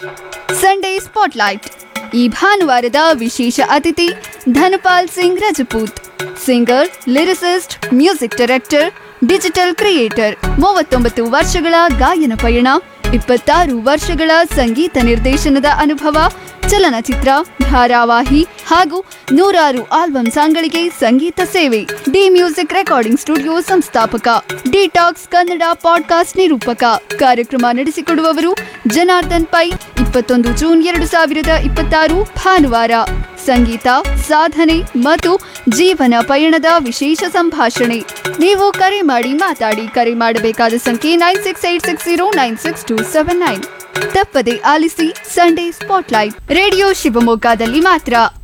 Sunday spotlight ಈ ಭಾನುವಾರದ ವಿಶೇಷ ಅತಿಥಿ Dhanapal Singh Rajput singer lyricist music director digital creator ಮೂವತ್ತೊಂಬತ್ತು ವರ್ಷಗಳ ಗಾಯನ ಪಯಣ ಇಪ್ಪತ್ತಾರು ವರ್ಷಗಳ ಸಂಗೀತ ನಿರ್ದೇಶನದ ಅನುಭವ ಚಲನಚಿತ್ರ ಧಾರಾವಾಹಿ ಹಾಗೂ ನೂರಾರು ಆಲ್ಬಮ್ ಸಾಂಗ್ಗಳಿಗೆ ಸಂಗೀತ ಸೇವೆ ಡಿ ಮ್ಯೂಸಿಕ್ ರೆಕಾರ್ಡಿಂಗ್ ಸ್ಟುಡಿಯೋ ಸಂಸ್ಥಾಪಕ ಡಿಟಾಕ್ಸ್ ಕನ್ನಡ ಪಾಡ್ಕಾಸ್ಟ್ ನಿರೂಪಕ ಕಾರ್ಯಕ್ರಮ ನಡೆಸಿಕೊಡುವವರು ಜನಾರ್ದನ್ ಪೈ ಇಪ್ಪತ್ತೊಂದು ಜೂನ್ ಎರಡು ಸಾವಿರದ ಇಪ್ಪತ್ತಾರು ಭಾನುವಾರ ಸಂಗೀತ ಸಾಧನೆ ಮತ್ತು ಜೀವನ ಪಯಣದ ವಿಶೇಷ ಸಂಭಾಷಣೆ ನೀವು ಕರೆ ಮಾಡಿ ಮಾತಾಡಿ ಕರೆ ಮಾಡಬೇಕಾದ ಸಂಖ್ಯೆ nine six eight six zero nine six two seven nine ತಪ್ಪದೆ ಆಲಿಸಿ ಸಂಡೇ ಸ್ಪಾಟ್ಲೈಟ್ ರೇಡಿಯೋ ಶಿವಮೊಗ್ಗದಲ್ಲಿ ಮಾತ್ರ